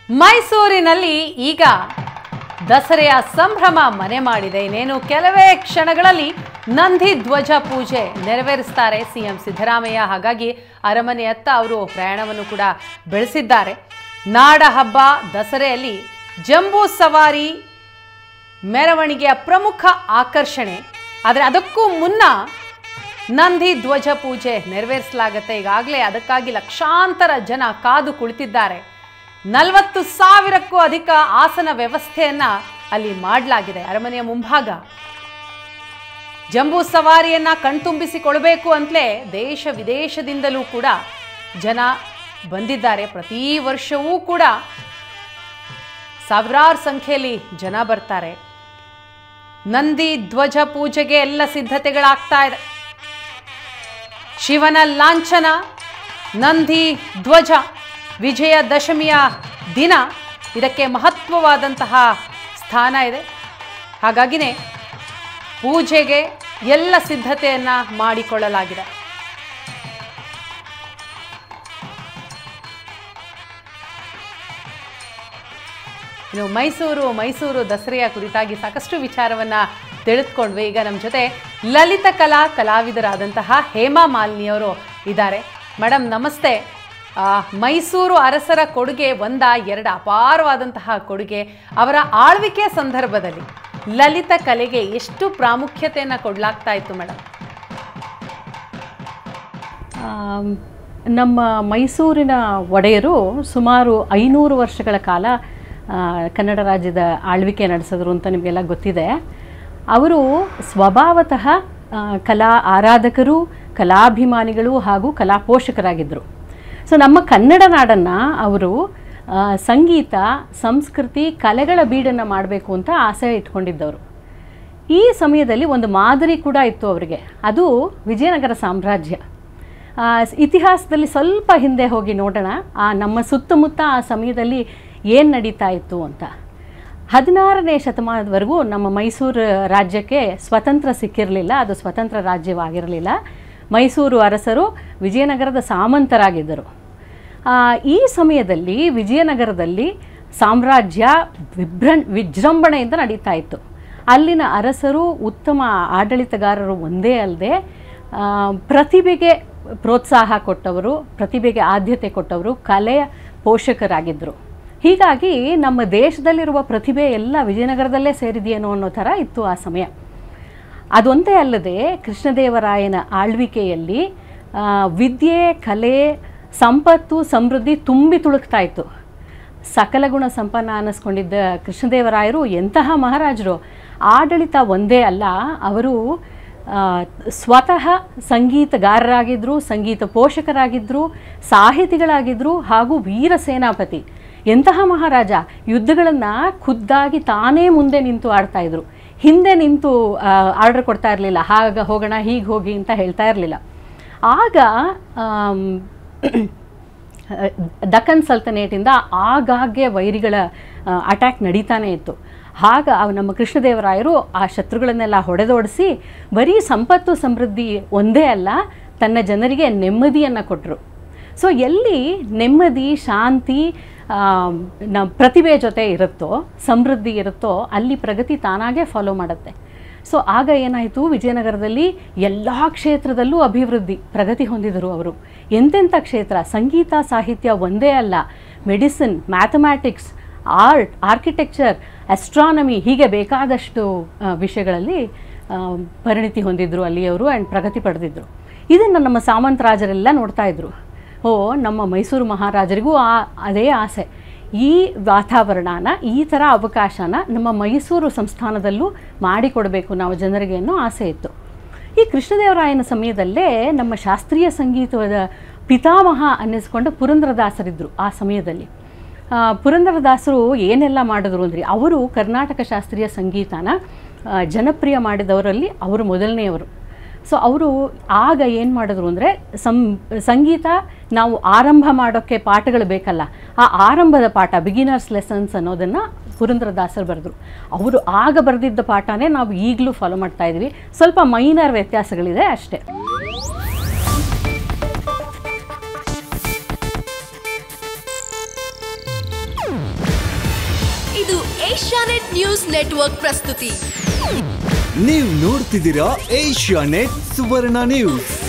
ಮೈಸೂರಿನಲ್ಲಿ ಈಗ ದಸರೆಯ ಸಂಭ್ರಮ ಮನೆ ಮಾಡಿದೆ ಇನ್ನೇನು ಕೆಲವೇ ಕ್ಷಣಗಳಲ್ಲಿ ನಂದಿ ಧ್ವಜ ಪೂಜೆ ನೆರವೇರಿಸ್ತಾರೆ ಸಿಎಂ ಸಿದ್ದರಾಮಯ್ಯ ಹಾಗಾಗಿ ಅರಮನೆಯತ್ತ ಅವರು ಪ್ರಯಾಣವನ್ನು ಕೂಡ ಬೆಳೆಸಿದ್ದಾರೆ ನಾಡ ಹಬ್ಬ ದಸರೆಯಲ್ಲಿ ಜಂಬೂ ಸವಾರಿ ಮೆರವಣಿಗೆಯ ಪ್ರಮುಖ ಆಕರ್ಷಣೆ ಆದರೆ ಅದಕ್ಕೂ ಮುನ್ನ ನಂದಿ ಧ್ವಜ ಪೂಜೆ ನೆರವೇರಿಸಲಾಗುತ್ತೆ ಈಗಾಗಲೇ ಅದಕ್ಕಾಗಿ ಲಕ್ಷಾಂತರ ಜನ ಕಾದು ಕುಳಿತಿದ್ದಾರೆ ನಲವತ್ತು ಸಾವಿರಕ್ಕೂ ಅಧಿಕ ಆಸನ ವ್ಯವಸ್ಥೆಯನ್ನ ಅಲ್ಲಿ ಮಾಡಲಾಗಿದೆ ಅರಮನೆಯ ಮುಂಭಾಗ ಜಂಬೂ ಸವಾರಿಯನ್ನ ಕಣ್ತುಂಬಿಸಿಕೊಳ್ಬೇಕು ಅಂತಲೇ ದೇಶ ವಿದೇಶದಿಂದಲೂ ಕೂಡ ಜನ ಬಂದಿದ್ದಾರೆ ಪ್ರತಿ ವರ್ಷವೂ ಕೂಡ ಸಾವಿರಾರು ಸಂಖ್ಯೆಯಲ್ಲಿ ಜನ ಬರ್ತಾರೆ ನಂದಿ ಧ್ವಜ ಪೂಜೆಗೆ ಎಲ್ಲ ಸಿದ್ಧತೆಗಳಾಗ್ತಾ ಇದೆ ಶಿವನ ಲಾಂಛನ ನಂದಿ ಧ್ವಜ ವಿಜಯದಶಮಿಯ ದಿನ ಇದಕ್ಕೆ ಮಹತ್ವವಾದಂತಹ ಸ್ಥಾನ ಇದೆ ಹಾಗಾಗಿನೇ ಪೂಜೆಗೆ ಎಲ್ಲ ಸಿದ್ಧತೆಯನ್ನ ಮಾಡಿಕೊಳ್ಳಲಾಗಿದೆ ಇನ್ನು ಮೈಸೂರು ಮೈಸೂರು ದಸರೆಯ ಕುರಿತಾಗಿ ಸಾಕಷ್ಟು ವಿಚಾರವನ್ನ ತಿಳಿದುಕೊಂಡ್ವಿ ಈಗ ನಮ್ಮ ಜೊತೆ ಲಲಿತ ಕಲಾ ಕಲಾವಿದರಾದಂತಹ ಹೇಮಾ ಮಾಲಿನಿಯವರು ಇದ್ದಾರೆ ಮೇಡಮ್ ನಮಸ್ತೆ ಆ, ಮೈಸೂರು ಅರಸರ ಕೊಡುಗೆ ಒಂದ ಎರಡು ಅಪಾರವಾದಂತಹ ಕೊಡುಗೆ ಅವರ ಆಳ್ವಿಕೆ ಸಂದರ್ಭದಲ್ಲಿ ಲಲಿತ ಕಲೆಗೆ ಎಷ್ಟು ಪ್ರಾಮುಖ್ಯತೆಯನ್ನು ಕೊಡಲಾಗ್ತಾ ಇತ್ತು ಮೇಡಮ್ ಆಮ್, ನಮ್ಮ ಮೈಸೂರಿನ ಒಡೆಯರು ಸುಮಾರು ಐನೂರು ವರ್ಷಗಳ ಕಾಲ ಆ, ಕನ್ನಡ ರಾಜ್ಯದ ಆಳ್ವಿಕೆ ನಡೆಸಿದ್ರು ಅಂತ ನಿಮಗೆಲ್ಲ ಗೊತ್ತಿದೆ ಅವರು ಸ್ವಭಾವತಃ ಆ, ಕಲಾ ಆರಾಧಕರು ಕಲಾಭಿಮಾನಿಗಳು ಹಾಗೂ ಕಲಾ ಪೋಷಕರಾಗಿದ್ದರು ಸೊ ನಮ್ಮ ಕನ್ನಡ ನಾಡನ್ನು ಅವರು ಆ, ಸಂಗೀತ ಸಂಸ್ಕೃತಿ ಕಲೆಗಳ ಬೀಡನ್ನು ಮಾಡಬೇಕು ಅಂತ ಆಸೆ ಇಟ್ಕೊಂಡಿದ್ದವರು ಈ ಸಮಯದಲ್ಲಿ ಒಂದು ಮಾದರಿ ಕೂಡ ಇತ್ತು ಅವರಿಗೆ ಅದು ವಿಜಯನಗರ ಸಾಮ್ರಾಜ್ಯ ಆ, ಸ್- ಇತಿಹಾಸದಲ್ಲಿ ಸ್ವಲ್ಪ ಹಿಂದೆ ಹೋಗಿ ನೋಡೋಣ ಆ ನಮ್ಮ ಸುತ್ತಮುತ್ತ ಆ ಸಮಯದಲ್ಲಿ ಏನು ನಡೀತಾ ಇತ್ತು ಅಂತ ಹದಿನಾರನೇ ಶತಮಾನದವರೆಗೂ ನಮ್ಮ ಮೈಸೂರು ರಾಜ್ಯಕ್ಕೆ ಸ್ವತಂತ್ರ ಸಿಕ್ಕಿರಲಿಲ್ಲ ಅದು ಸ್ವತಂತ್ರ ರಾಜ್ಯವಾಗಿರಲಿಲ್ಲ ಮೈಸೂರು ಅರಸರು ವಿಜಯನಗರದ ಸಾಮಂತರಾಗಿದ್ದರು ಆ, ಈ ಸಮಯದಲ್ಲಿ ವಿಜಯನಗರದಲ್ಲಿ ಸಾಮ್ರಾಜ್ಯ ವಿಭ್ರಂ ವಿಜೃಂಭಣೆಯಿಂದ ನಡೀತಾ ಇತ್ತು ಅಲ್ಲಿನ ಅರಸರು ಉತ್ತಮ ಆಡಳಿತಗಾರರು ಒಂದೇ ಅಲ್ಲದೆ ಪ್ರತಿಭೆಗೆ ಪ್ರೋತ್ಸಾಹ ಕೊಟ್ಟವರು ಪ್ರತಿಭೆಗೆ ಆದ್ಯತೆ ಕೊಟ್ಟವರು ಕಲೆಯ ಪೋಷಕರಾಗಿದ್ದರು ಹೀಗಾಗಿ ನಮ್ಮ ದೇಶದಲ್ಲಿರುವ ಪ್ರತಿಭೆ ಎಲ್ಲ ವಿಜಯನಗರದಲ್ಲೇ ಸೇರಿದೆಯೇನೋ ಅನ್ನೋ ಥರ ಇತ್ತು ಆ ಸಮಯ ಅದೊಂದೇ ಅಲ್ಲದೆ ಕೃಷ್ಣದೇವರಾಯನ ಆಳ್ವಿಕೆಯಲ್ಲಿ ಆ, ವಿದ್ಯೆ ಕಲೆ ಸಂಪತ್ತು ಸಮೃದ್ಧಿ ತುಂಬಿ ತುಳುಕ್ತಾ ಇತ್ತು ಸಕಲ ಗುಣ ಸಂಪನ್ನ ಅನ್ನಿಸ್ಕೊಂಡಿದ್ದ ಕೃಷ್ಣದೇವರಾಯರು ಎಂತಹ ಮಹಾರಾಜರು ಆಡಳಿತ ಒಂದೇ ಅಲ್ಲ ಅವರು ಆ, ಸ್ವತಃ ಸಂಗೀತಗಾರರಾಗಿದ್ದರು ಸಂಗೀತ ಪೋಷಕರಾಗಿದ್ದರು ಸಾಹಿತಿಗಳಾಗಿದ್ದರು ಹಾಗೂ ವೀರ ಸೇನಾಪತಿ ಎಂತಹ ಮಹಾರಾಜ ಯುದ್ಧಗಳನ್ನು ಖುದ್ದಾಗಿ ತಾನೇ ಮುಂದೆ ನಿಂತು ಆಡ್ತಾ ಇದ್ರು ಹಿಂದೆ ನಿಂತು ಆರ್ಡರ್ ಕೊಡ್ತಾ ಇರಲಿಲ್ಲ ಹಾಗ ಹೋಗೋಣ ಹೀಗೆ ಹೋಗಿ ಅಂತ ಹೇಳ್ತಾ ಇರಲಿಲ್ಲ ಆಗ ಆಮ್, ದಕ್ಕನ್ ಸಲ್ತನೇಟಿಂದ ಆಗಾಗ್ಗೆ ವೈರಿಗಳ ಅಟ್ಯಾಕ್ ನಡೀತಾನೆ ಇತ್ತು ಆಗ ಅವ್ ನಮ್ಮ ಕೃಷ್ಣದೇವರಾಯರು ಆ ಶತ್ರುಗಳನ್ನೆಲ್ಲ ಹೊಡೆದೋಡಿಸಿ ಬರೀ ಸಂಪತ್ತು ಸಮೃದ್ಧಿ ಒಂದೇ ಅಲ್ಲ ತನ್ನ ಜನರಿಗೆ ನೆಮ್ಮದಿಯನ್ನು ಕೊಟ್ಟರು ಸೊ ಎಲ್ಲಿ ನೆಮ್ಮದಿ ಶಾಂತಿ ನಮ್ಮ ಪ್ರತಿಭೆ ಜೊತೆ ಇರುತ್ತೋ ಸಮೃದ್ಧಿ ಇರುತ್ತೋ ಅಲ್ಲಿ ಪ್ರಗತಿ ತಾನಾಗೇ ಫಾಲೋ ಮಾಡುತ್ತೆ ಸೊ ಆಗ ಏನಾಯಿತು ವಿಜಯನಗರದಲ್ಲಿ ಎಲ್ಲ ಕ್ಷೇತ್ರದಲ್ಲೂ ಅಭಿವೃದ್ಧಿ ಪ್ರಗತಿ ಹೊಂದಿದರು ಅವರು ಎಂತೆಂಥ ಕ್ಷೇತ್ರ ಸಂಗೀತ ಸಾಹಿತ್ಯ ಒಂದೇ ಅಲ್ಲ medicine mathematics art architecture astronomy ಹೀಗೆ ಬೇಕಾದಷ್ಟು ಆ, ವಿಷಯಗಳಲ್ಲಿ ಆ, ಪರಿಣಿತಿ ಹೊಂದಿದ್ರು ಅಲ್ಲಿಯವರು ಆ್ಯಂಡ್ ಪ್ರಗತಿ ಪಡೆದಿದ್ದರು ಇದನ್ನು ನಮ್ಮ ಸಾಮಂತರಾಜರೆಲ್ಲ ನೋಡ್ತಾ ಇದ್ರು ಓ ನಮ್ಮ ಮೈಸೂರು ಮಹಾರಾಜರಿಗೂ ಆ ಅದೇ ಆಸೆ ಈ ವಾತಾವರಣನ ಈ ಥರ ಅವಕಾಶನ ನಮ್ಮ ಮೈಸೂರು ಸಂಸ್ಥಾನದಲ್ಲೂ ಮಾಡಿಕೊಡಬೇಕು ನಾವು ಜನರಿಗೆ ಅನ್ನೋ ಆಸೆ ಇತ್ತು ಈ ಕೃಷ್ಣದೇವರಾಯನ ಸಮಯದಲ್ಲೇ ನಮ್ಮ ಶಾಸ್ತ್ರೀಯ ಸಂಗೀತದ ಪಿತಾಮಹ ಅನ್ನಿಸ್ಕೊಂಡ ಪುರಂದರದಾಸರಿದ್ದರು ಆ ಸಮಯದಲ್ಲಿ ಆ, ಪುರಂದರದಾಸರು ಏನೆಲ್ಲ ಮಾಡಿದ್ರು ಅಂದರೆ ಅವರು ಕರ್ನಾಟಕ ಶಾಸ್ತ್ರೀಯ ಸಂಗೀತನ ಆ, ಜನಪ್ರಿಯ ಮಾಡಿದವರಲ್ಲಿ ಅವರು ಮೊದಲನೆಯವರು ಸೊ ಅವರು ಆಗ ಏನು ಮಾಡಿದ್ರು ಅಂದರೆ ಸಂ ಸಂಗೀತ ನಾವು ಆರಂಭ ಮಾಡೋಕ್ಕೆ ಪಾಠಗಳು ಬೇಕಲ್ಲ ಆ ಆರಂಭದ ಪಾಠ ಬಿಗಿನರ್ಸ್ ಲೆಸನ್ಸ್ ಅನ್ನೋದನ್ನು ಪುರಂದರದಾಸರು ಬರೆದ್ರು ಅವರು ಆಗ ಬರೆದಿದ್ದ ಪಾಠನೇ ನಾವು ಈಗಲೂ ಫಾಲೋ ಮಾಡ್ತಾ ಇದ್ವಿ ಸ್ವಲ್ಪ ಮೈನರ್ ವ್ಯತ್ಯಾಸಗಳಿದೆ ಅಷ್ಟೇ ಏಷ್ಯಾನೆಟ್ ನ್ಯೂಸ್ ನೆಟ್ವರ್ಕ್ ಪ್ರಸ್ತುತಿ ನೀವು ನೋಡ್ತಿದ್ದೀರಾ ಏಷ್ಯಾ ನೆಟ್ ಸುವರ್ಣ ನ್ಯೂಸ್